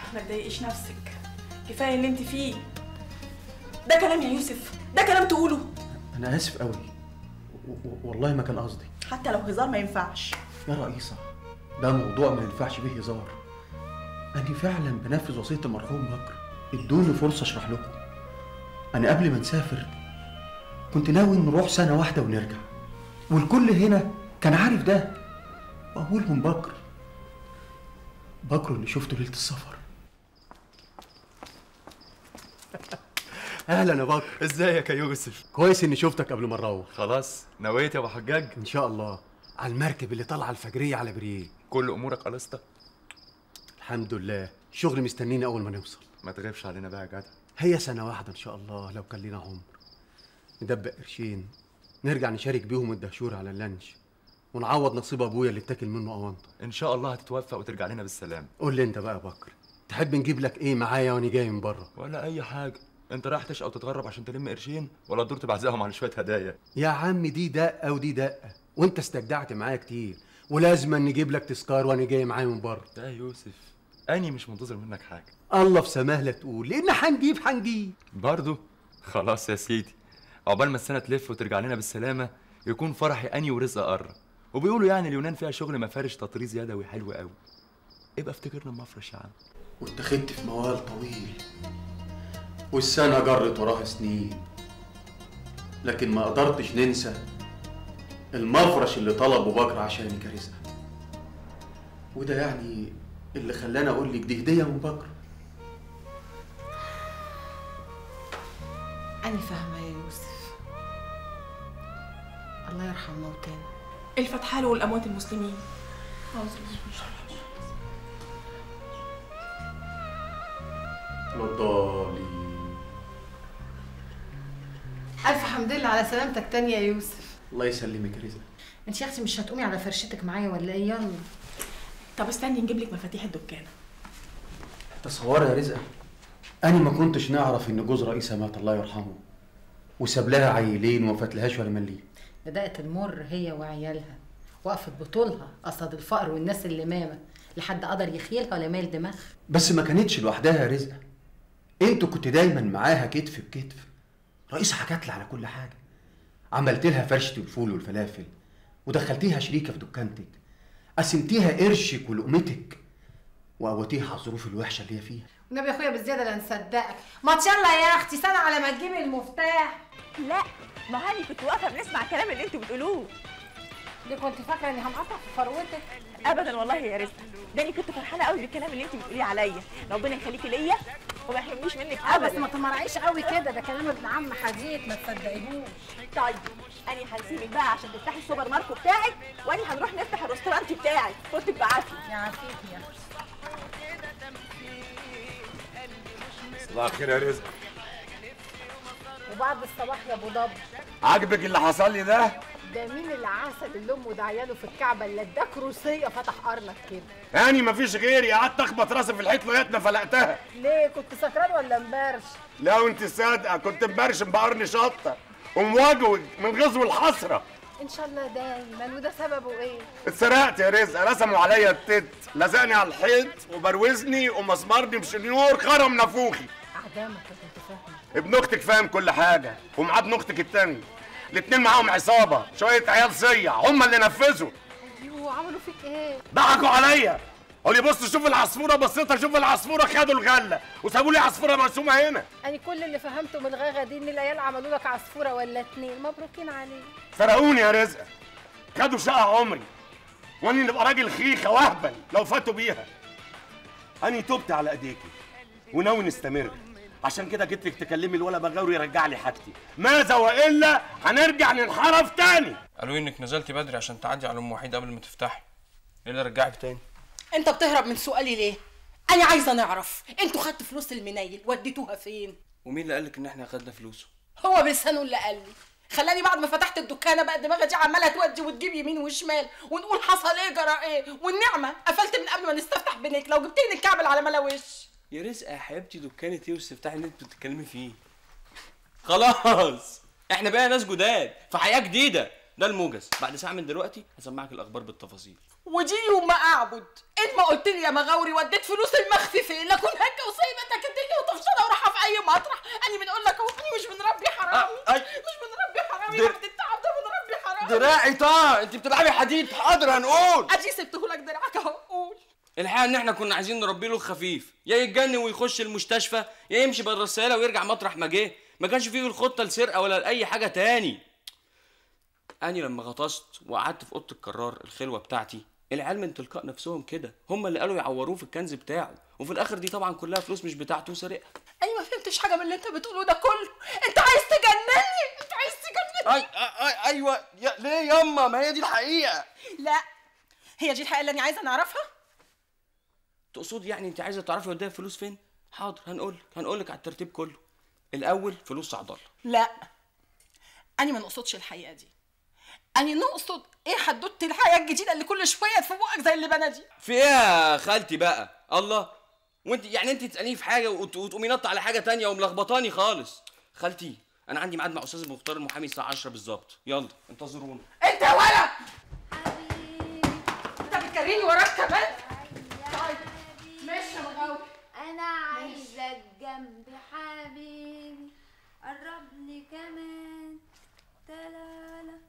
ما تضايقيش نفسك كفايه اللي انت فيه ده كلام يا يوسف ده كلام تقوله انا اسف قوي و- و- والله ما كان قصدي حتى لو هزار ما ينفعش يا رئيسة ده موضوع ما ينفعش به هزار أنا فعلا بنفذ وصية المرحوم بكر ادوني فرصة أشرح لكم أنا قبل ما نسافر كنت ناوي نروح سنة واحدة ونرجع والكل هنا كان عارف ده وأولهم بكر بكر اللي شفته ليلة السفر أهلا يا بكر ازيك يا يوسف كويس إني شفتك قبل ما نروح خلاص نويت يا ابو حجاج إن شاء الله على المركب اللي طالعة الفجرية على بريه كل امورك خلصت الحمد لله الشغل مستنيني أول ما نوصل ما تغيبش علينا بقى يا جدع هي سنة واحدة إن شاء الله لو كان لنا عمر ندبق قرشين نرجع نشارك بيهم الدهشور على اللانش ونعوض نصيب أبويا اللي اتاكل منه أونطة ان شاء الله هتتوفق وترجع لنا بالسلام قول لي أنت بقى يا بكر تحب نجيب لك إيه معايا وأنا جاي من بره ولا اي حاجه انت رايح تشقى وتتغرب عشان تلم قرشين ولا تدور تبعزقهم على شويه هدايا يا عم دي دقة ودي دقة وأنت استجدعت معايا كتير ولازم نجيب لك تذكار وأنا جاي معايا من بره ده يا يوسف اني مش منتظر منك حاجه الله في سماه لا تقول لأن هنجيب هنجيب برضو خلاص يا سيدي عقبال ما السنه تلف وترجع لنا بالسلامه يكون فرحي اني ورزق قرب وبيقولوا يعني اليونان فيها شغل مفارش تطريز يدوي حلو قوي ابقى افتكرنا مفرش يا عم واتخذت في موال طويل والسنة جرت وراها سنين لكن ما قدرتش ننسى المفرش اللي طلبه بكر عشاني كرزقة وده يعني اللي خلاني اقول لك دي هدية من بكر أنا فاهمة يا يوسف الله يرحم موتانا الفتحة له والاموات المسلمين والضالين ألف حمد لله على سلامتك تاني يا يوسف الله يسلمك يا رزقة انت يا اختي مش هتقومي على فرشتك معايا ولا ايه يلا طب استني نجيب لك مفاتيح الدكان تصوري يا رزقة أنا ما كنتش نعرف إن جوز رئيسة مات الله يرحمه وساب لها عيلين وما فاتلهاش ولا مليم بدأت المر هي وعيالها وقفت بطولها قصد الفقر والناس اللي مامة لحد قدر يخيلها ولا مال دماغ بس ما كانتش لوحدها يا رزقة انتوا كنت دايما معاها كتف بكتف رئيس حكت لي على كل حاجة عملت لها فرشة الفول والفلافل ودخلتيها شريكة في دكانتك قسمتيها قرشك ولقمتك وقوتيها على الظروف الوحشة اللي هي فيها والنبي يا اخويا بالزيادة لا نصدقك ما يلا يا اختي سنة على ما تجيبي المفتاح لا ما هاني كنت واقفه بنسمع الكلام اللي انتوا بتقولوه دي كنت فاكرة اني هنقطع في فروتك ابدا والله يا رزق ده انا كنت فرحانه قوي بالكلام اللي انت بتقوليه عليا ربنا يخليكي ليا وما يحرمنيش منك اه بس ابدا ما تمرعيش قوي كده ده كلام ابن عم حديد ما تصدقيهوش طيب انا هسيبك بقى عشان تفتحي السوبر ماركت بتاعك وانا هنروح نفتح الريستورانت بتاعك فوتك بعافيه يا عفيف يا اختي صباح الخير يا رزق وبعد الصباح يا ابو ضب عاجبك اللي حصل لي ده ده مين اللي عسل اللي امه دعياله في الكعبه اللي اداك روسيه فتح قرنك كده يعني مفيش غيري قعدت اخبط راسي في الحيط لغايه ما فلقتها ليه كنت سكران ولا مبرش لا وانت صادقه كنت مبرشم بقرن شطه ومواجهك من غزو الحسره ان شاء الله دايما وده سببه ايه اتسرقت يا رزق رسموا عليا التت لزقني على الحيط وبروزني ومسمرني بشنيور خرم نافوخي عدامك يا كنت فاهم ابن اختك فاهم كل حاجه ومعاه ابن اختك التاني الاتنين معاهم عصابه شويه عيال صيع هم اللي نفذوا ايوه عملوا فيك ايه ضحكوا عليا قالوا لي بص شوف العصفوره بصيت اشوف العصفوره خدوا الغله وسابوا لي عصفوره مرسومه هنا انا كل اللي فهمته من الغاغه دي ان العيال عملوا لك عصفوره ولا اتنين مبروكين عليك سرقوني يا رزقه خدوا شقه عمري واني نبقى راجل خيخه واهبل لو فاتوا بيها اني تبت على ايديكي وناوي نستمر عشان كده جيت لك تكلمي الولا بغاوي يرجع لي حاجتي ماذا والا هنرجع ننحرف تاني قالوا لي انك نزلتي بدري عشان تعدي على ام وحيد قبل ما تفتحي ايه اللي رجعك تاني انت بتهرب من سؤالي ليه انا عايزه نعرف انتوا خدتوا فلوس المنيل وديتوها فين ومين اللي قالك ان احنا اخدنا فلوسه هو بلسانه اللي قال لي خلاني بعد ما فتحت الدكانه بقى دماغي دي عماله تودي وتجيب يمين وشمال ونقول حصل ايه جرى ايه والنعمه قفلت من قبل ما نستفتح بينك لو جبتني الكعبل على ملا وش يا رزق يا حبيبتي دكانة ايه واستفتحي اللي انتوا بتتكلمي فيه خلاص احنا بقى ناس جداد في حياه جديده ده الموجز بعد ساعه من دلوقتي هسمعك الاخبار بالتفاصيل ودي يوم ما اعبد ان ما قلت لي يا مغاوري وديت فلوس المخفي فين لكن هكا وسايبتك الدنيا وتفشلها وراحه في اي مطرح انا بنقول لك اهو انا مش من ربي حرامي آه، أي. مش من ربي حرامي در- بعد التعب ده من ربي حرامي دراعي طه انت بتلعبي حديد حاضر هنقول ادي سبتهولك دراعك اهو قول الحقيقه ان احنا كنا عايزين نربي له الخفيف يا يتجنن ويخش المستشفى يا يمشي بره السياله ويرجع مطرح ما جه ما كانش فيه الخطه لسرقه ولا لاي حاجه تاني اني لما غطست وقعدت في اوضه القرار الخلوه بتاعتي العيال من تلقاء نفسهم كده هم اللي قالوا يعوروه في الكنز بتاعه وفي الاخر دي طبعا كلها فلوس مش بتاعته وسرقها انا ما فهمتش حاجه من اللي انت بتقوله ده كله انت عايز تجنني انت عايز تجنني أي أي ايوه يا ليه ياما ما هي دي الحقيقه لا هي دي الحقيقه اللي انا عايزه نعرفها تقصد يعني انت عايزه تعرفي وديها فلوس فين حاضر هنقول هنقول لك على الترتيب كله الاول فلوس سعد الله لا انا ما نقصدش الحقيقه دي انا نقصد ايه حدوته الحياه الجديده اللي كل شويه تفوقك زي اللي دي في ايه يا خالتي بقى الله وانت يعني انت تساليني في حاجه وت- وتقومي نط على حاجه تانية وملخبطاني خالص خالتي انا عندي ميعاد مع استاذ المختار المحامي الساعه 10 بالظبط يلا انتظرونا انت يا ولد انت بتكريني وراك كمان طيب ماشي يا مغاوي انا عايزك جنبي حبيبي قرب لي كمان تلالا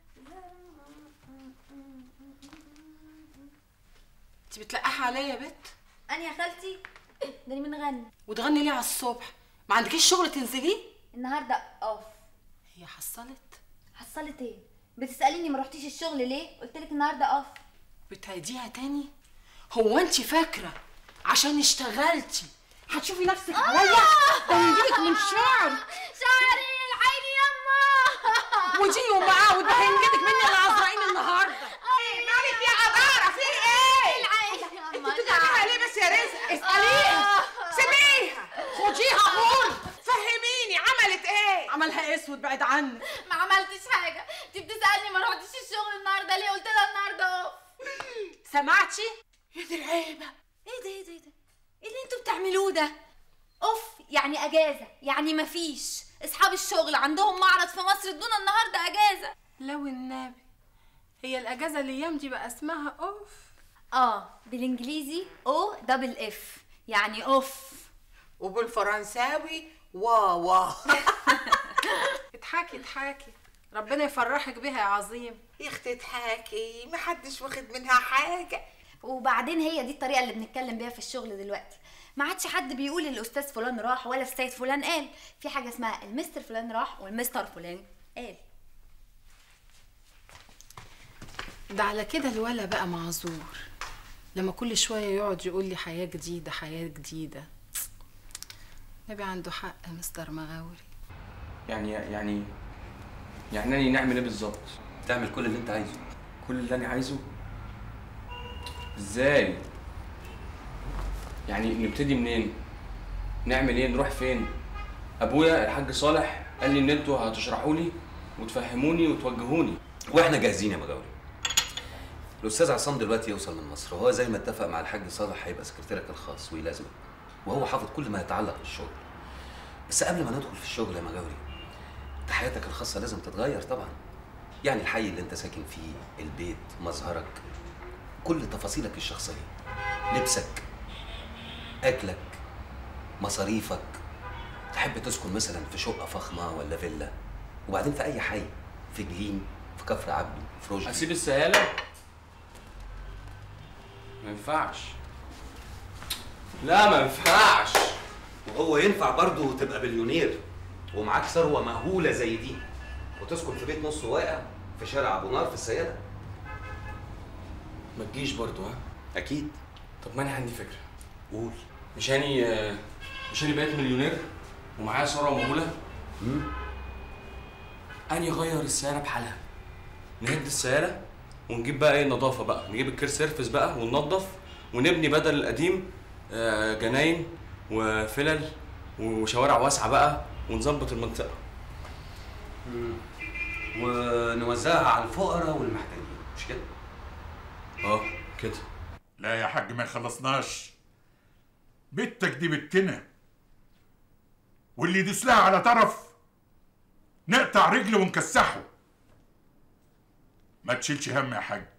انت بتلقحي عليا يا بت انا يا خالتي ده انا بنغني وتغني ليه على الصبح ما عندكيش شغل تنزليه النهارده اوف هي حصلت حصلت ايه بتساليني ما رحتيش الشغل ليه قلت لك النهارده اوف بتعيديها تاني هو انت فاكره عشان اشتغلتي هتشوفي نفسك عليا ده يجيلك من شعر شعري العيني يما ودي يوم معاه ده هينجدك مني انا عزرائيل النهارده ايه مالك يا عباره في ايه العيني يما انت بتعمليها ليه بس يا رزق اساليها سيبيها خديها قول فهميني عملت ايه عملها اسود بعد عنك ما عملتش حاجه انت بتسالني ما رحتش الشغل النهارده ليه قلت لها النهارده اوف سمعتي يا دي العيبه ايه ده ايه ده ايه ده ايه اللي انتوا بتعملوه ده اوف يعني اجازه يعني مفيش اصحاب الشغل عندهم معرض في مصر ادونا النهارده اجازه لو النبي هي الاجازه الايام دي بقى اسمها اوف اه بالانجليزي او دبل اف يعني اوف وبالفرنساوي وا وا اضحكي اضحكي ربنا يفرحك بيها يا عظيم يا اختي اضحكي محدش واخد منها حاجه وبعدين هي دي الطريقه اللي بنتكلم بيها في الشغل دلوقتي ما عادش حد بيقول الاستاذ فلان راح ولا السيد فلان قال في حاجه اسمها المستر فلان راح والمستر فلان قال ده على كده الولا بقى معذور لما كل شويه يقعد يقول لي حياه جديده حياه جديده نبي عنده حق يا مستر مغاوري يعني يعني يعني أنا نعمل ايه بالظبط تعمل كل اللي انت عايزه كل اللي انا عايزه ازاي يعني نبتدي منين نعمل ايه نروح فين ابويا الحاج صالح قال لي ان انتوا هتشرحوا لي وتفهموني وتوجهوني واحنا جاهزين يا مجاوري الاستاذ عصام دلوقتي يوصل من مصر وهو زي ما اتفق مع الحاج صالح هيبقى سكرتيرك الخاص ويلازمك وهو حافظ كل ما يتعلق بالشغل بس قبل ما ندخل في الشغل يا مجاوري انت حياتك الخاصه لازم تتغير طبعا يعني الحي اللي انت ساكن فيه البيت مظهرك كل تفاصيلك الشخصيه لبسك اكلك مصاريفك تحب تسكن مثلا في شقه فخمه ولا فيلا وبعدين في اي حي في جليم في كفر عبده في رشدي اسيب السياله ما ينفعش لا ما ينفعش وهو ينفع برضه تبقى بليونير ومعاك ثروه مهوله زي دي وتسكن في بيت نص واقع في شارع ابو نار في السيده ما تجيش برضو ها اكيد طب ما انا عندي فكره قول مش هاني آه، مش هاني بقيت مليونير ومعايا ثروه مهوله اني غير السياره بحالها نهد السياره ونجيب بقى ايه نظافه بقى نجيب الكير سيرفيس بقى وننظف ونبني بدل القديم آه، جناين وفلل وشوارع واسعه بقى ونظبط المنطقه ونوزعها على الفقراء والمحتاجين مش كده اه كده لا يا حاج ما خلصناش بنتك دي بنتنا واللي يدوس لها على طرف نقطع رجله ونكسحه ما تشيلش هم يا حاج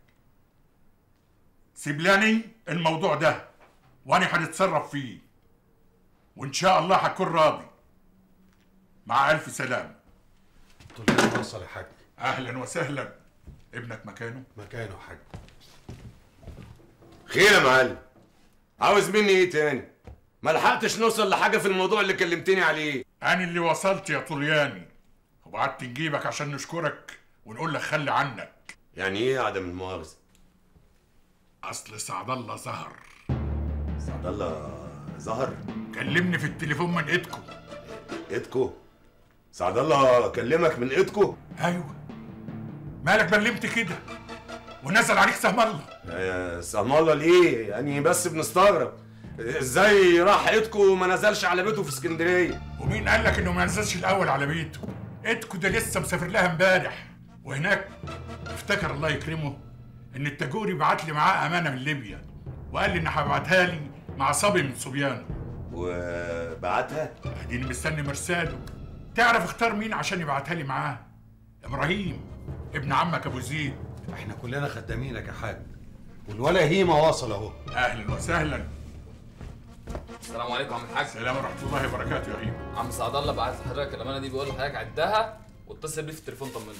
سيب لاني الموضوع ده وانا هنتصرف فيه وان شاء الله هكون راضي مع الف سلامه طلعت وصل يا حاج اهلا وسهلا ابنك مكانه مكانه يا حاج خير يا معلم عاوز مني ايه تاني ما لحقتش نوصل لحاجه في الموضوع اللي كلمتني عليه انا اللي وصلت يا طلياني وبعت نجيبك عشان نشكرك ونقول لك خلي عنك يعني ايه عدم المؤاخذه اصل سعد الله ظهر سعد الله ظهر كلمني في التليفون من ايدكو ايدكو سعد الله كلمك من ايدكو ايوه مالك بلمت كده ونزل عليك سهم الله يا سلام الله ليه يعني بس بنستغرب ازاي راح ايدكو وما نزلش على بيته في اسكندريه ومين قال لك انه ما نزلش الاول على بيته ايدكو ده لسه مسافر لها امبارح وهناك افتكر الله يكرمه ان التاجوري بعت لي معاه امانه من ليبيا وقال لي ان هبعتها لي مع صبي من صبيانه وبعتها اديني مستني مرساله تعرف اختار مين عشان يبعتها لي معاه ابراهيم ابن عمك ابو زيد احنا كلنا خدامينك يا حاج والولا هيما واصل اهو اهلا وسهلا السلام عليكم يا عم الحاج السلام ورحمه الله وبركاته يا هيما عم سعد الله بعت لحضرتك الامانه دي بيقول لحضرتك عدها واتصل بيه في التليفون طمنه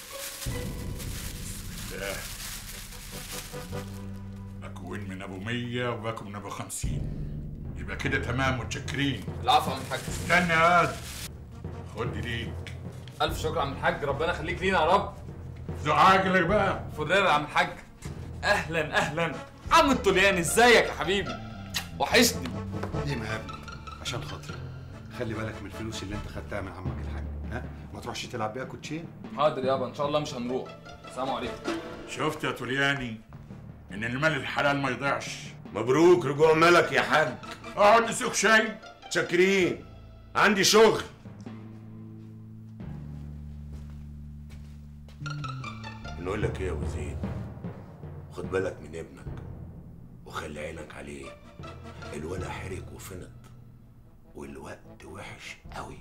ده اكون من ابو 100 وباكم من ابو 50 يبقى كده تمام متشكرين العفو يا عم الحاج استنى يا واد خد دي ليك الف شكر يا عم الحاج ربنا يخليك لينا يا رب ذو عاجلك بقى فريرة يا عم الحاج اهلا اهلا عم الطلياني ازيك يا حبيبي وحشني هيما يا ابني عشان خاطري خلي بالك من الفلوس اللي انت خدتها من عمك الحاج ها ما تروحش تلعب بيها كوتشين حاضر يابا ان شاء الله مش هنروح السلام عليكم شفت يا طلياني ان المال الحلال ما يضيعش مبروك رجوع ملك يا حاج اقعد نسوق شاي شاكرين عندي شغل نقول لك ايه يا ابو زيد خد بالك من ابنك وخلي عينك عليه الولا حرك وفنط والوقت وحش قوي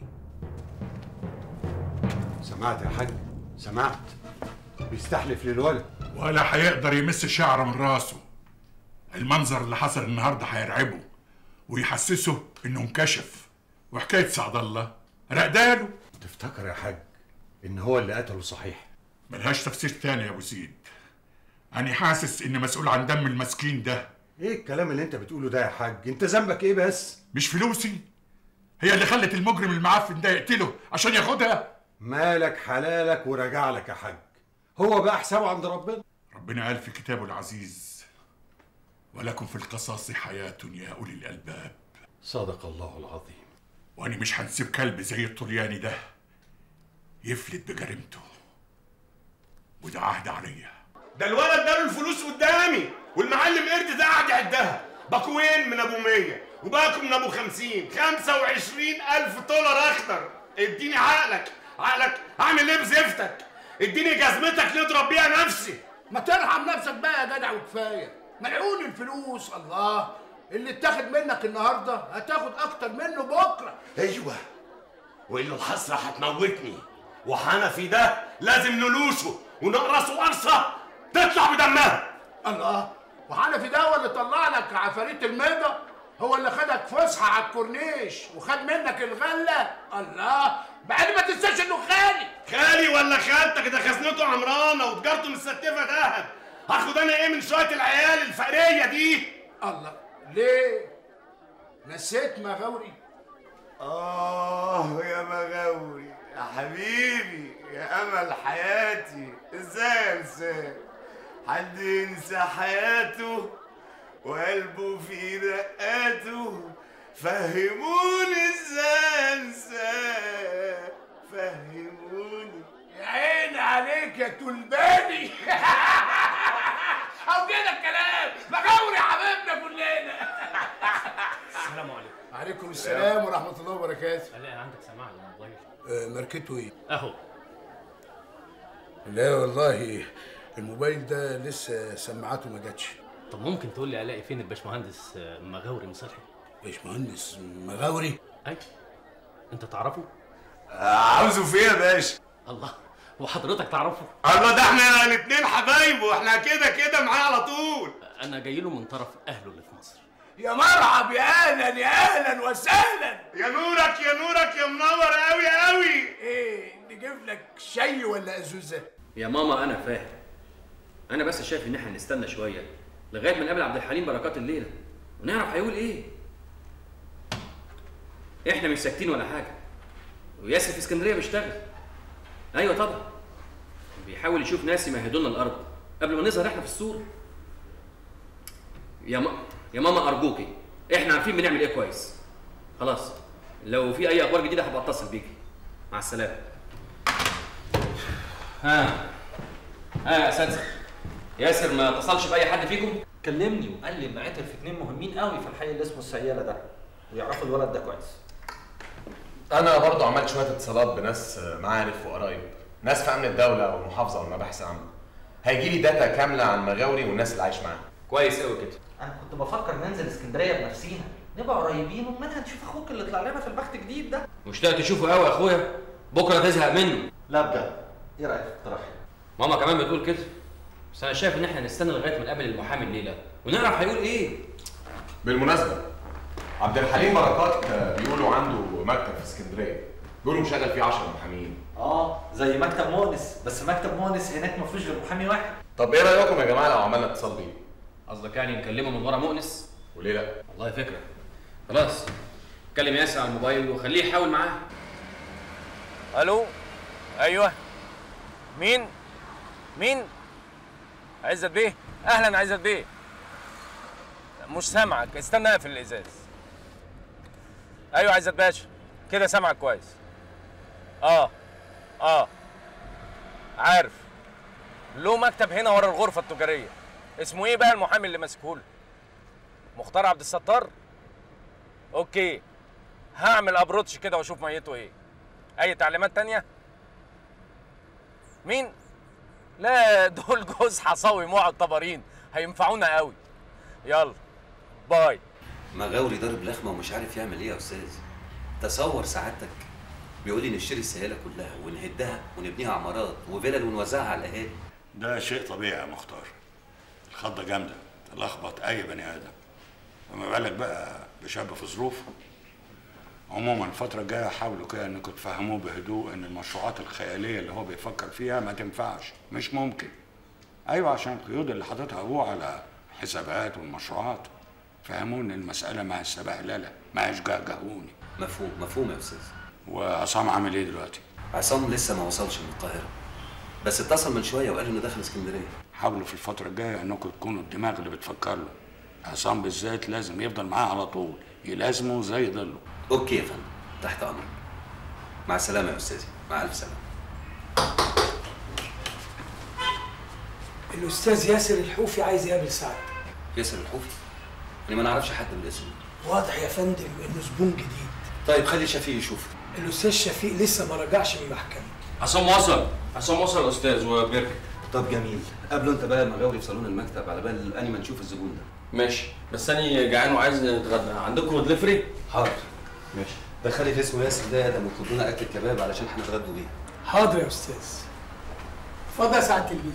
سمعت يا حاج سمعت بيستحلف للولد ولا هيقدر يمس شعره من راسه المنظر اللي حصل النهارده هيرعبه ويحسسه انه انكشف وحكايه سعد الله رقداله تفتكر يا حاج ان هو اللي قتله صحيح ملهاش تفسير تاني يا ابو زيد انا حاسس اني مسؤول عن دم المسكين ده ايه الكلام اللي انت بتقوله ده يا حاج انت ذنبك ايه بس مش فلوسي هي اللي خلت المجرم المعفن ده يقتله عشان ياخدها مالك حلالك وراجع لك يا حاج هو بقى حسابه عند ربنا ربنا قال في كتابه العزيز ولكم في القصاص حياة يا أولي الألباب صدق الله العظيم وأنا مش هنسيب كلب زي الطلياني ده يفلت بجريمته وده عهد عليا ده الولد اداله الفلوس قدامي والمعلم قرد ده قاعد يعدها باكوين من ابو 100 وباكو من ابو 50 25 الف دولار اخضر اديني عقلك عقلك اعمل ايه بزفتك اديني جزمتك نضرب بيها نفسي ما ترحم نفسك بقى يا جدع وكفايه ملعون الفلوس الله اللي اتاخد منك النهارده هتاخد اكتر منه بكره ايوه والا الحسره هتموتني وحنفي ده لازم نلوشه ونقرصه قرصه تطلع بدمها الله وحنفي ده هو اللي طلع لك عفاريت الميضه هو اللي خدك فسحه على الكورنيش وخد منك الغله الله بعد ما تنساش انه خالي خالي ولا خالتك ده خزنته عمرانه وتجارته مستتفه دهب هاخد انا ايه من شويه العيال الفقريه دي الله ليه نسيت مغاوري آه يا مغاوري يا حبيبي يا أمل حياتي إزاي أنساه؟ حد ينسى حياته وقلبه في دقاته فهموني إزاي أنساه فهموني يا عيني عليك يا تلباني او كده الكلام مغاوري حبيبنا كلنا السلام عليكم عليكم السلام ورحمه الله وبركاته لا عندك سماعه الموبايل آه، ماركته ايه اهو لا والله الموبايل ده لسه سماعاته ما جاتش طب ممكن تقول لي الاقي فين الباشمهندس آه، مغاوري مصلحي باشمهندس مغاوري اي انت تعرفه عاوزه في إيه يا باشا؟ الله وحضرتك تعرفه الله ده احنا الاثنين حبايب واحنا كده كده معاه على طول انا جاي له من طرف اهله اللي في مصر يا مرحب يا اهلا يا اهلا وسهلا يا نورك يا نورك يا منور قوي قوي ايه نجيب لك شاي ولا ازوزه يا ماما انا فاهم انا بس شايف ان احنا نستنى شويه لغايه ما نقابل عبد الحليم بركات الليله ونعرف هيقول ايه احنا مش ساكتين ولا حاجه وياسر في اسكندريه بيشتغل ايوه طبعا بيحاول يشوف ناس يمهدوا لنا الارض قبل ما نظهر احنا في الصوره يا ما... يا ماما ارجوكي احنا عارفين بنعمل ايه كويس خلاص لو في اي اخبار جديده هبقى اتصل بيكي مع السلامه ها ها يا اساتذه ياسر ما اتصلش باي حد فيكم كلمني وقال لي انه عثر في اتنين مهمين قوي في الحي اللي اسمه السياله ده ويعرفوا الولد ده كويس انا برضو عملت شويه اتصالات بناس معارف وقرايب ناس في امن الدوله والمحافظه والمباحث العامه هيجي لي داتا كامله عن مغاوري والناس اللي عايش معاها كويس قوي كده انا كنت بفكر ننزل اسكندريه بنفسينا نبقى قريبين ومنها نشوف اخوك اللي طلع لنا في البحث جديد ده مشتاق تشوفه قوي يا اخويا بكره تزهق منه لا بجد ايه رايك في اقتراحي ماما كمان بتقول كده بس انا شايف ان احنا نستنى لغايه ما نقابل المحامي الليله ونعرف هيقول ايه بالمناسبه عبد الحليم بركات بيقولوا عنده مكتب في اسكندريه بيقولوا مشغل فيه 10 محامين اه زي مكتب مؤنس بس مكتب مؤنس هناك ما فيهوش غير محامي واحد طب ايه رايكم يا جماعه لو عملنا اتصال بيه قصدك يعني نكلمه من ورا مؤنس وليه لا والله فكره خلاص كلم ياسر على الموبايل وخليه يحاول معاه الو ايوه مين مين عزت بيه اهلا عزت بيه مش سامعك استنى اقفل الازاز ايوه عزت باشا كده سامعك كويس اه اه عارف له مكتب هنا ورا الغرفه التجاريه اسمه ايه بقى المحامي اللي ماسكهوله مختار عبد الستار اوكي هعمل ابروتش كده واشوف ميته ايه اي تعليمات تانية مين لا دول جوز حصاوي موعد طبارين هينفعونا قوي يلا باي مغاوري ضارب لخمه ومش عارف يعمل ايه يا استاذ تصور سعادتك بيقول لي نشتري السهاله كلها ونهدها ونبنيها عمارات وفلل ونوزعها على الاهالي ده شيء طبيعي يا مختار الخضه جامده تلخبط اي بني ادم فما بالك بقى بشاب في ظروفه عموما الفترة الجاية حاولوا كده انكم تفهموه بهدوء ان المشروعات الخيالية اللي هو بيفكر فيها ما تنفعش مش ممكن ايوه عشان القيود اللي حاططها ابوه على حسابات والمشروعات فهموه ان المسألة ما هي سبهللة ما هيش جهجهوني مفهوم مفهوم يا استاذ وعصام عامل ايه دلوقتي؟ عصام لسه ما وصلش من القاهرة بس اتصل من شوية وقال انه داخل اسكندرية حاولوا في الفترة الجاية انكم تكونوا الدماغ اللي بتفكر له عصام بالذات لازم يفضل معاه على طول يلازمه زي ظله اوكي يا فندم تحت امرك مع السلامة يا استاذي مع الف سلامة الاستاذ ياسر الحوفي عايز يقابل سعد ياسر الحوفي انا ما نعرفش حد بالاسم واضح يا فندم انه زبون جديد طيب خلي شفيق يشوفه الاستاذ شفيق لسه ما رجعش من المحكمه عصام وصل عصام وصل يا استاذ وبركة طب جميل قابله انت بقى المغاوري في صالون المكتب على بال اني ما نشوف الزبون ده ماشي بس انا جعان وعايز نتغدى عندكم دليفري حاضر ماشي دخلي اللي اسمه ياسر ده ده مطلوب لنا اكل كباب علشان هنتغدوا بيه حاضر يا استاذ اتفضل يا سعاده البيه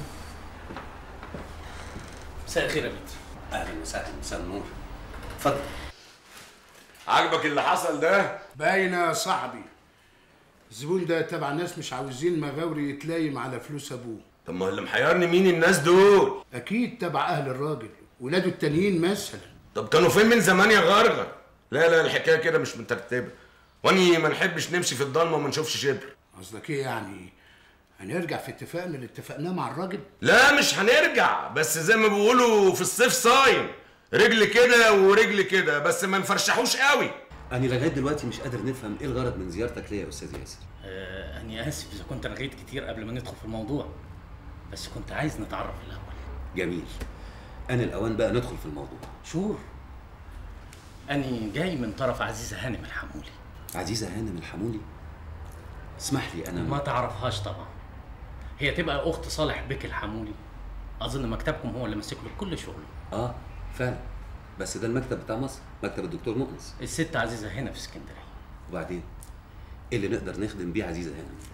مساء الخير يا بنت اهلا وسهلا مساء النور اتفضل عجبك اللي حصل ده؟ باينه يا صاحبي الزبون ده تبع ناس مش عاوزين مغاوري يتلايم على فلوس ابوه طب ما اللي محيرني مين الناس دول؟ اكيد تبع اهل الراجل ولاده التانيين مثلا طب كانوا فين من زمان يا غرغر؟ لا لا الحكايه كده مش مترتبه واني ما نحبش نمشي في الضلمه وما نشوفش شبر قصدك ايه يعني هنرجع في اتفاقنا اللي اتفقناه مع الراجل لا مش هنرجع بس زي ما بيقولوا في الصيف صايم رجل كده ورجل كده بس ما نفرشحوش قوي انا لغايه دلوقتي مش قادر نفهم ايه الغرض من زيارتك ليا يا استاذ ياسر آه أنا آسف إذا كنت رغيت كتير قبل ما ندخل في الموضوع بس كنت عايز نتعرف الأول جميل انا الاوان بقى ندخل في الموضوع شور أنا جاي من طرف عزيزة هانم الحمولي عزيزه هانم الحمولي اسمح لي انا ما تعرفهاش طبعا هي تبقى أخت صالح بك الحمولي أظن مكتبكم هو اللي ماسك له كل شغله اه فعلا بس ده المكتب بتاع مصر مكتب الدكتور مؤنس الست عزيزة هنا في اسكندرية وبعدين ايه اللي نقدر نخدم بيه عزيزه هانم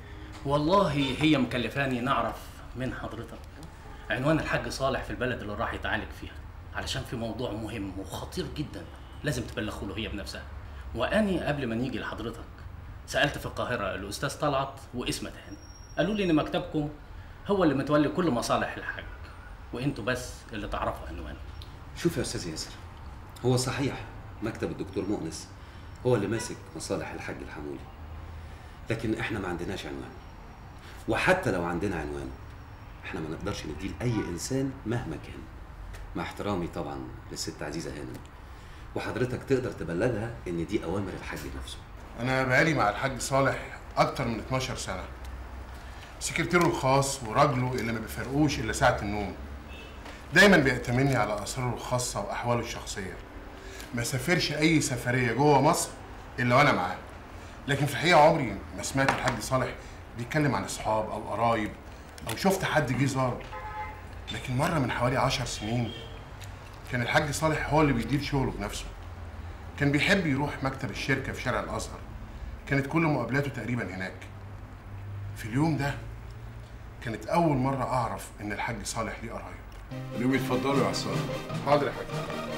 والله هي مكلفاني نعرف من حضرتك عنوان الحاج صالح في البلد اللي راح يتعالج فيها علشان في موضوع مهم وخطير جدا لازم تبلغوا له هي بنفسها واني قبل ما نيجي لحضرتك سالت في القاهره الاستاذ طلعت واسمه هاني قالوا لي ان مكتبكم هو اللي متولي كل مصالح الحاج وانتوا بس اللي تعرفوا عنوانه شوف يا استاذ ياسر هو صحيح مكتب الدكتور مؤنس هو اللي ماسك مصالح الحاج الحمولي لكن احنا ما عندناش عنوان وحتى لو عندنا عنوان احنا ما نقدرش نديه لاي انسان مهما كان مع احترامي طبعا للست عزيزه هانم وحضرتك تقدر تبلغها ان دي اوامر الحاج نفسه انا بقالي مع الحاج صالح اكتر من 12 سنه سكرتيره الخاص وراجله اللي ما بيفرقوش الا ساعه النوم دايما بيأتمني على اسراره الخاصه واحواله الشخصيه ما سافرش اي سفريه جوه مصر الا وانا معاه لكن في الحقيقه عمري ما سمعت الحاج صالح بيتكلم عن اصحاب او قرايب او شفت حد جه زاره لكن مره من حوالي عشر سنين كان الحاج صالح هو اللي بيدير شغله بنفسه كان بيحب يروح مكتب الشركه في شارع الازهر كانت كل مقابلاته تقريبا هناك في اليوم ده كانت اول مره اعرف ان الحاج صالح ليه قرايب اليوم يتفضلوا يا عصام حاضر يا حاج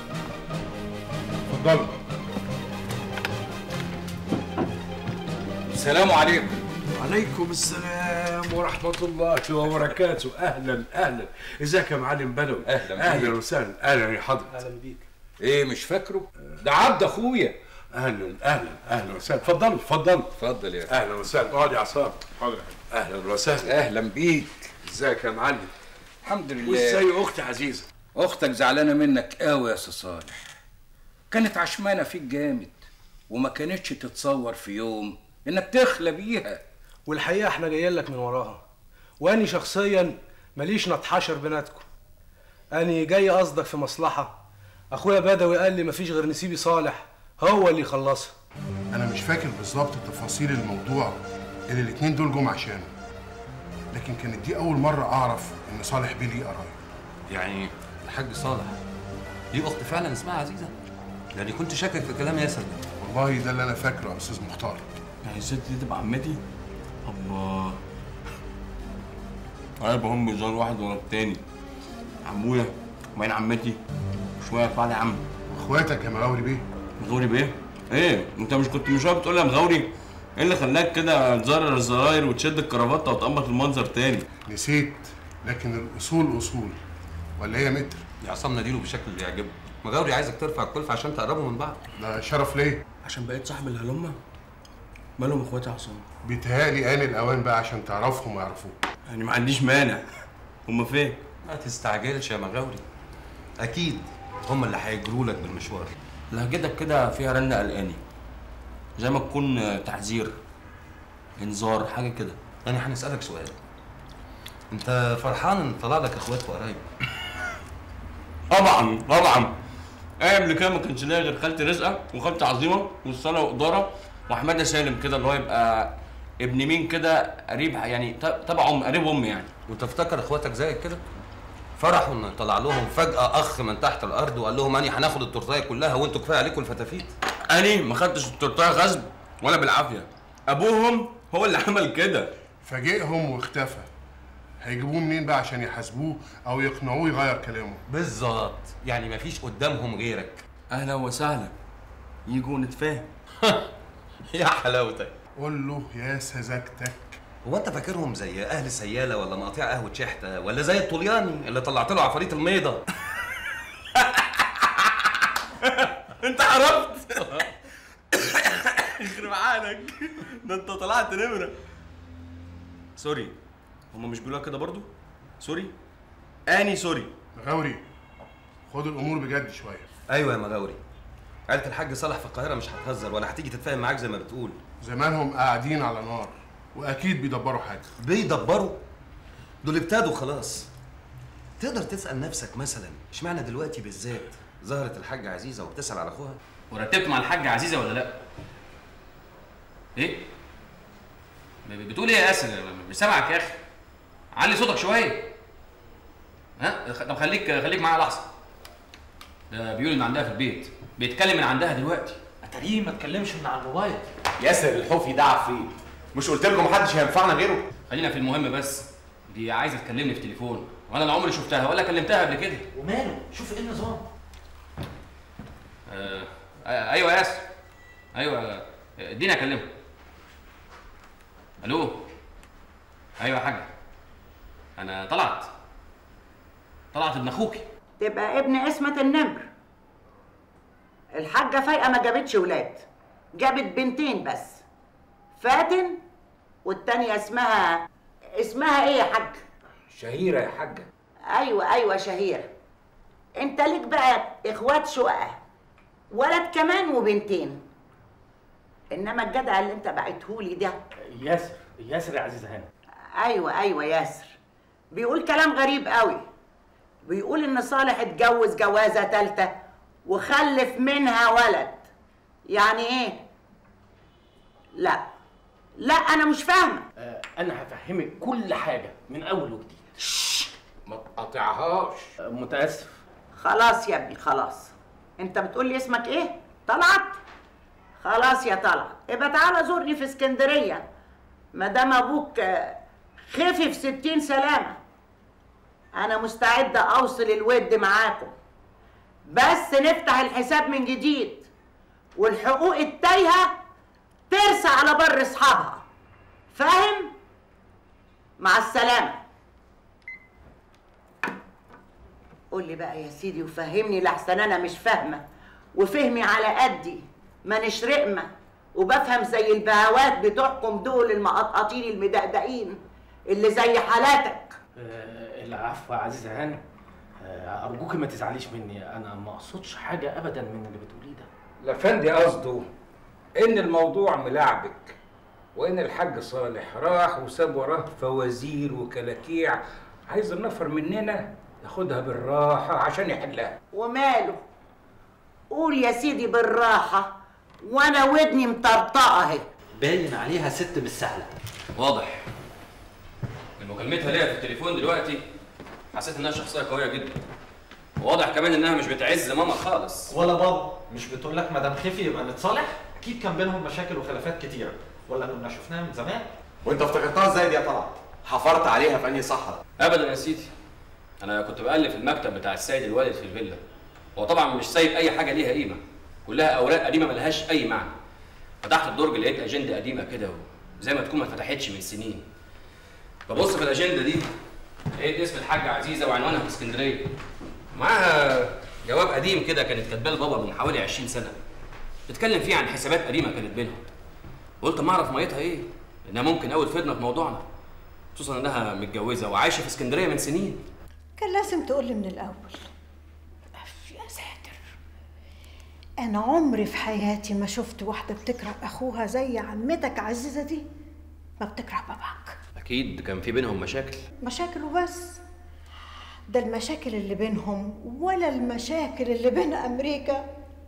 اتفضلوا السلام عليكم وعليكم السلام ورحمة الله وبركاته أهلا أهلا ازيك يا معلم بدوي أهلا بيك. أهلا وسهلا أهلا يا حضرتك اهلا بيك إيه مش فاكره؟ ده عبد أخويا أهلا أهلا أهلا وسهلا اتفضلوا اتفضلوا اتفضل يا أهلا وسهلا اقعد يا عصام حاضر يا أهلا وسهلا اهلا بيك ازيك يا معلم الحمد لله وازاي أختي عزيزة اختك زعلانه منك قوي يا استاذ صالح كانت عشمانه فيك جامد وما كانتش تتصور في يوم انك تخلى بيها والحقيقه احنا جايين لك من وراها واني شخصيا ماليش نتحاشر بيناتكم اني جاي قصدك في مصلحه اخويا بدوي قال لي مفيش غير نسيبي صالح هو اللي يخلصها انا مش فاكر بالظبط تفاصيل الموضوع اللي الاتنين دول جم عشانه لكن كانت دي اول مره اعرف ان صالح بيه ليه قرايب يعني الحاج صالح ليه اخت فعلا اسمها عزيزه لاني كنت شاكك في كلام ياسر ده والله ده اللي انا فاكره يا استاذ مختار يعني الست دي تبقى عمتي الله انا بهم بيزار واحد ورا التاني عمويا وبعدين عمتي شويه يطلع لي عم اخواتك يا مغاوري بيه مغاوري بيه ايه انت مش كنت من شويه بتقول يا مغاوري ايه اللي خلاك كده تزرر الزراير وتشد الكرافته وتقمط المنظر تاني نسيت لكن الاصول اصول ولا هي متر يا عصام ناديله بالشكل اللي يعجبه مغاوري عايزك ترفع الكلفه عشان تقربوا من بعض ده شرف ليه عشان بقيت صاحب الهلمه مالهم اخواتي يا عصام بيتهيألي آن الأوان بقى عشان تعرفهم ويعرفوك يعني ما عنديش مانع هما فين ما تستعجلش يا مغاوري اكيد هم اللي هيجروا لك بالمشوار لهجتك كده فيها رنة قلقاني زي ما تكون تحذير انذار حاجه كده يعني هنسالك سؤال انت فرحان ان طلع لك اخوات وقرايب طبعا طبعا ايام اللي كان ما كانش لاقي غير خالتي رزقه وخالتي عظيمه والصلاه واداره وحماده سالم كده اللي هو يبقى ابن مين كده قريب يعني ت- تبع ام قريب امي يعني وتفتكر اخواتك زيك كده فرحوا ان طلع لهم فجاه اخ من تحت الارض وقال لهم اني هناخد التورتايه كلها وانتوا كفايه عليكم الفتافيت اني ما خدتش التورتايه غصب ولا بالعافيه ابوهم هو اللي عمل كده فاجئهم واختفى هيجيبوه منين بقى عشان يحاسبوه او يقنعوه يغير كلامه بالظبط يعني مفيش قدامهم غيرك اهلا وسهلا يجوا نتفاهم يا حلاوتك قول له يا سذاجتك هو انت فاكرهم زي اهل سياله ولا مقاطيع قهوه شحته ولا زي الطلياني اللي طلعت له عفاريت الميضه انت عرفت يخرب عقلك ده انت طلعت نمره سوري هما مش بيقولوها كده برضو سوري اني سوري مغاوري خد الامور بجد شويه ايوه يا مغاوري عيله الحاج صالح في القاهره مش هتهزر ولا هتيجي تتفاهم معاك زي ما بتقول زمانهم قاعدين على نار واكيد بيدبروا حاجه بيدبروا دول ابتدوا خلاص تقدر تسال نفسك مثلا اشمعنى دلوقتي بالذات ظهرت الحاجه عزيزه وبتسال على اخوها ورتبت مع الحاجة عزيزة ولا لا؟ ايه؟ ب- بتقول ايه يا ياسر؟ مش سامعك يا اخي علي صوتك شوية ها؟ خ- طب خليك خليك معايا لحظة ده بيقول ان عندها في البيت بيتكلم من عندها دلوقتي اتاريه ما اتكلمش من على الموبايل ياسر الحوفي ده عفريت مش قلت لكم محدش هينفعنا غيره خلينا في المهم بس دي عايزه تكلمني في تليفون وانا لا عمري شفتها ولا كلمتها قبل كده وماله شوف ايه النظام آه آه، ايوه يا ياسر ايوه آه، اديني اكلمها الو ايوه يا حاج انا طلعت طلعت ابن اخوكي تبقى ابن اسمة النمر الحاجة فايقة ما جابتش ولاد جابت بنتين بس فاتن والتانية اسمها اسمها ايه يا حاج؟ شهيرة يا حاجة ايوه ايوه شهيرة انت ليك بقى اخوات شقق ولد كمان وبنتين انما الجدع اللي انت بعتهولي ده ياسر ياسر يا عزيزه هانم ايوه ايوه ياسر بيقول كلام غريب قوي بيقول ان صالح اتجوز جوازه تالته وخلف منها ولد يعني ايه لا لا انا مش فاهمه آه، انا هفهمك كل حاجه من اول وجديد ما تقطعهاش متاسف خلاص يا ابني خلاص انت بتقول لي اسمك ايه طلعت خلاص يا طلعت يبقى تعالى زورني في اسكندريه ما دام ابوك آه، خفي في ستين سلامه انا مستعده اوصل الود معاكم بس نفتح الحساب من جديد والحقوق التايهه ترسى على بر اصحابها فاهم مع السلامه قول لي بقى يا سيدي وفهمني لحسن انا مش فاهمه وفهمي على قدي مانيش رقمه وبفهم زي البهوات بتوعكم دول المقطقطين المدقدقين اللي زي حالاتك آه، العفو يا عزيزه هانم آه، ارجوكي ما تزعليش مني انا ما اقصدش حاجه ابدا من اللي بتقوليه ده الافندي قصده ان الموضوع ملعبك وان الحاج صالح راح وساب وراه فوازير وكلاكيع عايز النفر مننا ياخدها بالراحه عشان يحلها وماله قول يا سيدي بالراحه وانا ودني مطرطقه اهي باين عليها ست مش سهله واضح من مكالمتها ليا في التليفون دلوقتي حسيت انها شخصيه قويه جدا واضح كمان انها مش بتعز ماما خالص ولا بابا مش بتقول لك مدام خفي يبقى نتصالح اكيد كان بينهم مشاكل وخلافات كتيره ولا كنا شفناها من زمان وانت افتكرتها ازاي دي يا طلعت؟ حفرت عليها في انهي صحراء؟ ابدا يا سيدي انا كنت بألف المكتب بتاع السيد الوالد في الفيلا هو طبعا مش سايب اي حاجه ليها قيمه كلها اوراق قديمه ملهاش اي معنى فتحت الدرج لقيت اجنده قديمه كده زي ما تكون ما اتفتحتش من سنين ببص في الاجنده دي لقيت اسم الحاجه عزيزه وعنوانها في اسكندريه معاها جواب قديم كده كانت كاتباه لبابا من حوالي 20 سنه بتتكلم فيه عن حسابات قديمه كانت بينهم قلت ما اعرف ميتها ايه انها ممكن قوي تفيدنا في موضوعنا خصوصا انها متجوزه وعايشه في اسكندريه من سنين كان لازم تقولي من الأول أف يا ساتر أنا عمري في حياتي ما شفت واحدة بتكره أخوها زي عمتك عزيزة دي ما بتكره باباك اكيد كان في بينهم مشاكل مشاكل وبس ده المشاكل اللي بينهم ولا المشاكل اللي بين أمريكا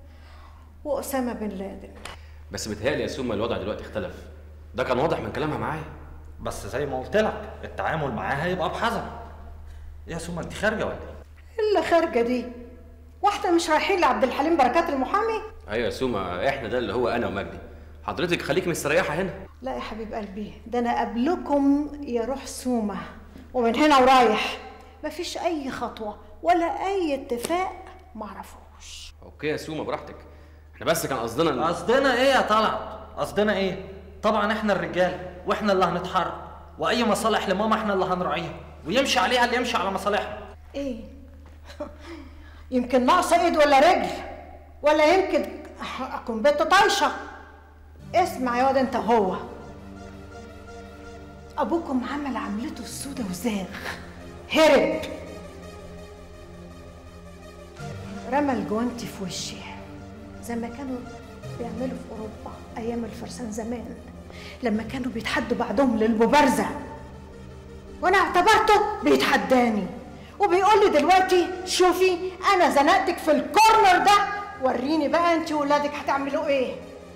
وأسامة بن لادن بس متهيألي يا سوما الوضع دلوقتي اختلف ده كان واضح من كلامها معايا بس زي ما قلت لك التعامل معاها يبقى بحذر يا سوما انت خارجه ولا ايه؟ اللي خارجة دي واحدة مش رايحين لعبد الحليم بركات المحامي ايوه يا سوما احنا ده اللي هو انا ومجدي حضرتك خليكي مستريحه هنا لا يا حبيب قلبي ده أنا قبلكم يا روح سومة ومن هنا ورايح مفيش أي خطوة ولا أي اتفاق معرفوش اوكي يا سوما براحتك احنا بس كان قصدنا ان قصدنا ايه يا طلعت؟ قصدنا ايه؟ طبعا احنا الرجال واحنا اللي هنتحرك واي مصالح لماما احنا اللي هنراعيها ويمشي عليها اللي يمشي على مصالحنا ايه يمكن ناقصه ايد ولا رجل ولا يمكن اكون بنت طايشه اسمع يا واد انت هو ابوكم عمل عملته السودة وزاغ هرب رمى الجوانتي في وشي زي ما كانوا بيعملوا في اوروبا ايام الفرسان زمان لما كانوا بيتحدوا بعضهم للمبارزه وانا اعتبرته بيتحداني وبيقول لي دلوقتي شوفي انا زنقتك في الكورنر ده وريني بقى انت وولادك هتعملوا ايه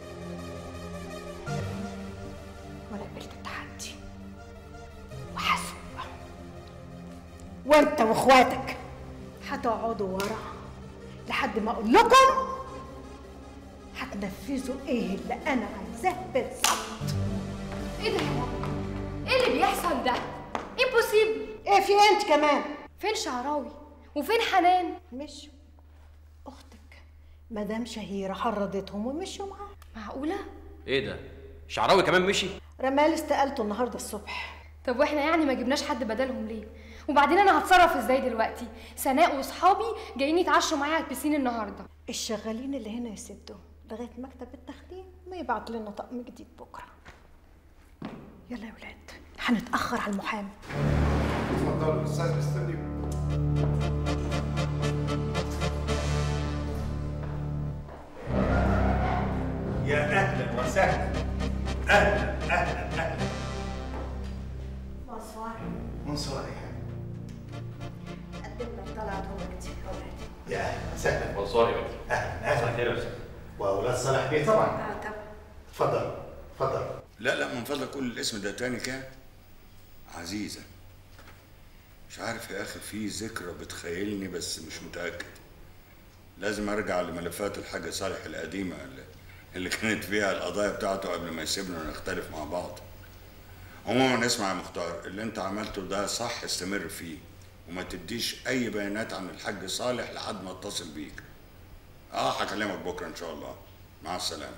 وانا قبلت التحدي وحسب وانت واخواتك هتقعدوا ورا لحد ما اقول لكم هتنفذوا ايه اللي انا عايزاه بالظبط ايه ده يا بابا؟ ايه اللي بيحصل ده امبوسيبل ايه في انت كمان فين شعراوي وفين حنان مش اختك مدام شهيره حرضتهم ومشوا معاها معقوله ايه ده شعراوي كمان مشي رمال استقالته النهارده الصبح طب واحنا يعني ما جبناش حد بدلهم ليه وبعدين انا هتصرف ازاي دلوقتي سناء واصحابي جايين يتعشوا معايا على البسين النهارده الشغالين اللي هنا يسدوا لغايه مكتب التخديم ما يبعت لنا طقم جديد بكره يلا يا ولاد هنتاخر على المحامي اتفضلوا الاستاذ مستنيكم يا اهلا وسهلا اهلا اهلا اهلا مصوار منصور يا قدم لك طلعت وقتي اولادي يا اهلا وسهلا منصور يا اهلا اهلا واولاد صالح بيه طبعا اه طبعا اتفضل اتفضل لا لا من فضلك قول الاسم ده تاني كام عزيزة مش عارف يا أخي في ذكرى بتخيلني بس مش متأكد لازم أرجع لملفات الحاج صالح القديمة اللي, اللي كانت فيها القضايا بتاعته قبل ما يسيبنا ونختلف مع بعض عموما اسمع يا مختار اللي انت عملته ده صح استمر فيه وما تديش أي بيانات عن الحاج صالح لحد ما اتصل بيك اه هكلمك بكرة إن شاء الله مع السلامة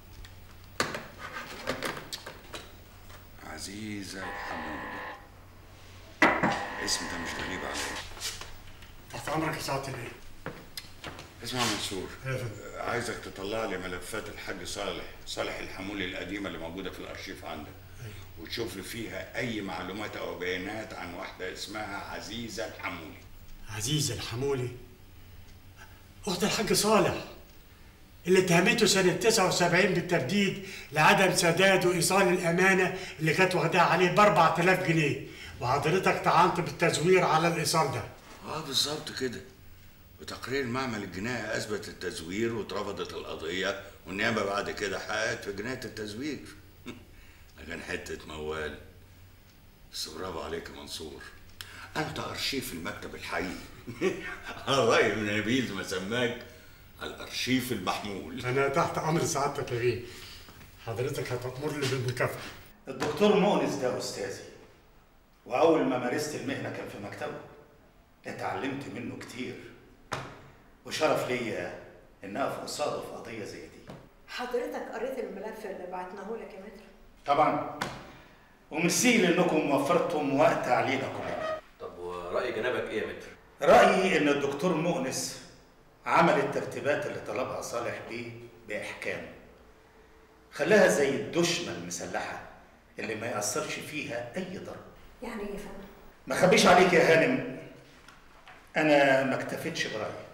عزيزة الحمودة الاسم ده مش غريب عليا تحت امرك يا سعاده البيه اسمع يا منصور آه، عايزك تطلع لي ملفات الحاج صالح صالح الحمولي القديمة اللي موجودة في الأرشيف عندك وتشوف لي فيها أي معلومات أو بيانات عن واحدة اسمها عزيزة الحمولي عزيزة الحمولي أخت الحاج صالح اللي اتهمته سنة 79 بالترديد لعدم سداد وإيصال الأمانة اللي كانت واخداها عليه ب 4000 جنيه وحضرتك طعنت بالتزوير على الإيصال ده اه بالظبط كده وتقرير معمل الجناية أثبت التزوير واترفضت القضية والنيابة بعد كده حققت في جناية التزوير كان حتة موال بس برافو عليك يا منصور أنت أرشيف المكتب الحي الله من نبيل ما سماك الأرشيف المحمول أنا تحت أمر سعادتك يا بيه حضرتك هتأمر لي بالمكافأة الدكتور مؤنس ده أستاذي وأول ما مارست المهنة كان في مكتبه اتعلمت منه كتير وشرف ليا إن أقف قصاده في قضية زي دي حضرتك قريت الملف اللي بعتناه لك يا متر طبعا وميرسي لأنكم وفرتم وقت علينا كلنا طب ورأي جنابك ايه يا متر؟ رأيي إن الدكتور مؤنس عمل الترتيبات اللي طلبها صالح بيه بإحكام خلاها زي الدشمة المسلحة اللي ما يأثرش فيها أي ضرب يعني ايه فندم ما خبيش عليك يا هانم أنا ما اكتفيتش برأيي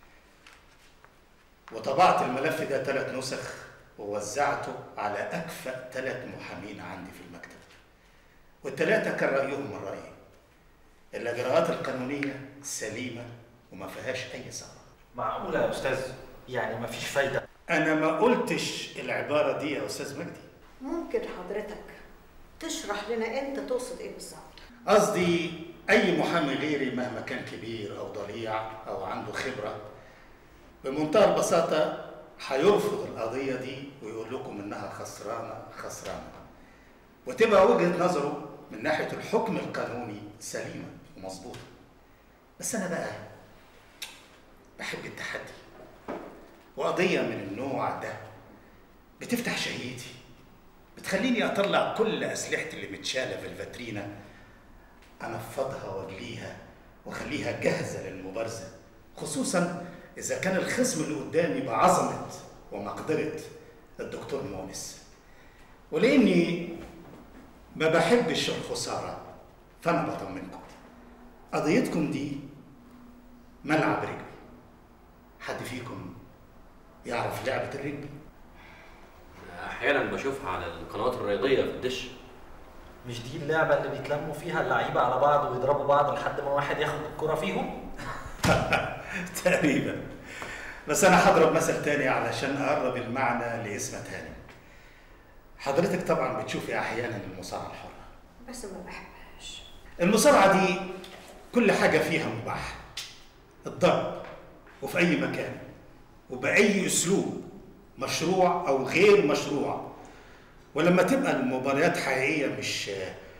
وطبعت الملف ده ثلاث نسخ ووزعته على أكفأ ثلاث محامين عندي في المكتب والثلاثة كان رأيهم من رأيي الإجراءات القانونية سليمة وما فيهاش أي ثغرة معقولة يا أستاذ يعني مفيش فايدة أنا ما قلتش العبارة دي يا أستاذ مجدي ممكن حضرتك تشرح لنا انت تقصد ايه بالظبط قصدي أي محامي غيري مهما كان كبير أو ضليع أو عنده خبرة بمنتهى البساطة هيرفض القضية دي ويقول لكم إنها خسرانة خسرانة وتبقى وجهة نظره من ناحية الحكم القانوني سليمة ومظبوطة بس أنا بقى بحب التحدي وقضية من النوع ده بتفتح شهيتي بتخليني أطلع كل أسلحتي اللي متشالة في الفاترينا أنفضها وأجليها وأخليها جاهزة للمبارزة خصوصا إذا كان الخصم اللي قدامي بعظمة ومقدرة الدكتور مونس ولأني ما بحبش الخسارة فأنا بطمنكم قضيتكم دي ملعب رجبي حد فيكم يعرف لعبة الرجبي؟ احيانا بشوفها على القنوات الرياضيه في الدش مش دي اللعبة اللي بيتلموا فيها اللعيبة على بعض ويضربوا بعض لحد ما واحد ياخد الكرة فيهم؟ تقريبا بس انا هضرب مثل تاني علشان اقرب المعنى لاسمة هانم حضرتك طبعا بتشوفي احيانا المصارعة الحرة بس ما بحبهاش المصارعة دي كل حاجة فيها مباحة الضرب وفي أي مكان وبأي أسلوب مشروع أو غير مشروع ولما تبقى المباريات حقيقية مش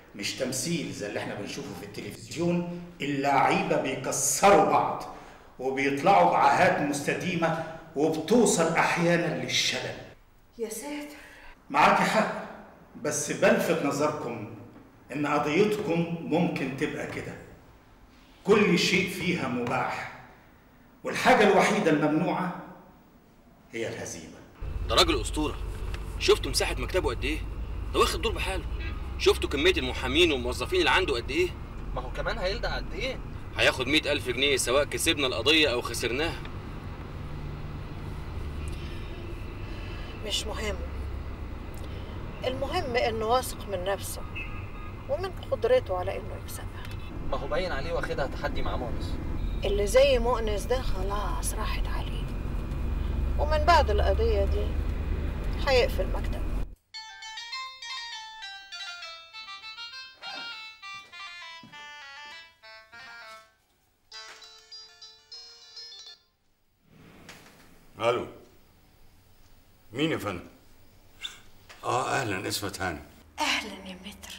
مش تمثيل زي اللي احنا بنشوفه في التلفزيون اللعيبه بيكسروا بعض وبيطلعوا بعاهات مستديمه وبتوصل احيانا للشلل يا ساتر معاك حق بس بلفت نظركم ان قضيتكم ممكن تبقى كده كل شيء فيها مباح والحاجه الوحيده الممنوعه هي الهزيمه ده راجل اسطوره شفتوا مساحه مكتبه قد ايه ده واخد دور بحاله شفتوا كميه المحامين والموظفين اللي عنده قد ايه ما هو كمان هيلدع قد ايه هياخد مئة ألف جنيه سواء كسبنا القضية أو خسرناها مش مهم المهم انه واثق من نفسه ومن قدرته على انه يكسبها ما هو باين عليه واخدها تحدي مع مونس اللي زي مؤنس ده خلاص راحت عليه ومن بعد القضية دي هيقفل مكتبه الو مين يا فندم؟ اه اهلا اسمت هاني اهلا يا متر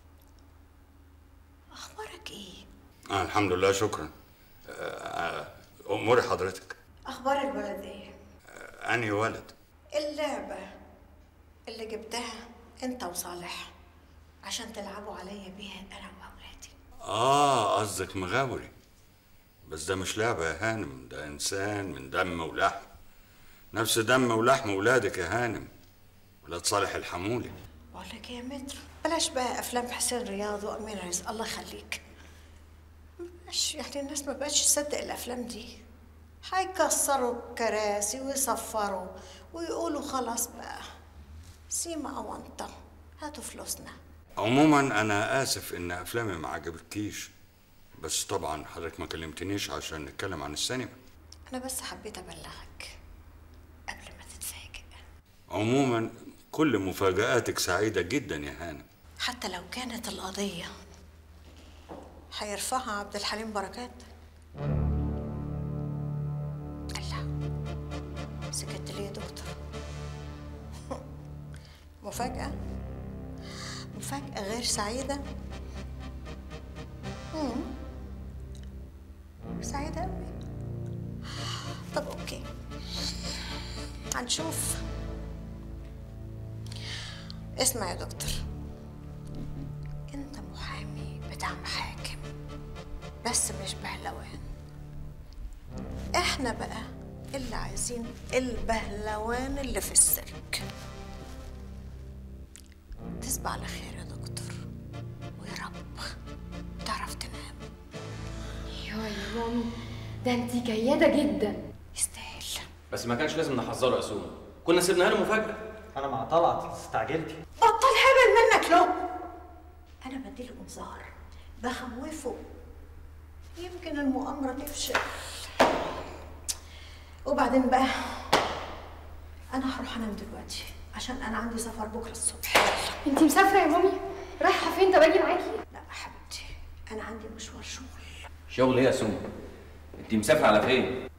اخبارك ايه آه الحمد لله شكرا آه آه، اموري حضرتك اخبار الولد ايه آه انهي ولد اللعبة اللي جبتها انت وصالح عشان تلعبوا عليا بيها انا واولادي اه قصدك مغاوري بس ده مش لعبة يا هانم ده إنسان من دم ولحم نفس دم ولحم ولادك يا هانم ولاد صالح الحمولي بقول لك إيه يا متر بلاش بقى افلام حسين رياض وامين رزق الله يخليك مش يعني الناس ما بقتش تصدق الافلام دي هيكسروا الكراسي ويصفروا ويقولوا خلاص بقى سيما اونطه هاتوا فلوسنا عموما أنا آسف إن أفلامي ما عجبتكيش بس طبعا حضرتك ما كلمتنيش عشان نتكلم عن السينما انا بس حبيت ابلغك قبل ما تتفاجئ عموما كل مفاجآتك سعيدة جدا يا هانم حتى لو كانت القضيه هيرفعها عبد الحليم بركات الله سكت ليه يا دكتور مفاجأة مفاجأة غير سعيدة مم. سعيدة أوي طب أوكي هنشوف اسمع يا دكتور انت محامي بتاع محاكم بس مش بهلوان احنا بقى اللي عايزين البهلوان اللي في السيرك تصبح على خير يا دكتور ويا رب تعرف تنام يا يا مامي ده انت جيدة جدا بس ما كانش لازم نحذره يا سوما كنا سيبناها له مفاجأة انا مع طلعت استعجلتي بطل هبل منك له انا بديله انذار بخوفه يمكن المؤامرة تفشل وبعدين بقى انا هروح انام دلوقتي عشان انا عندي سفر بكره الصبح انت مسافرة يا مامي رايحة فين طب اجي معاكي لا حبيبتي انا عندي مشوار شغل شغل ايه يا سوما انت مسافره على فين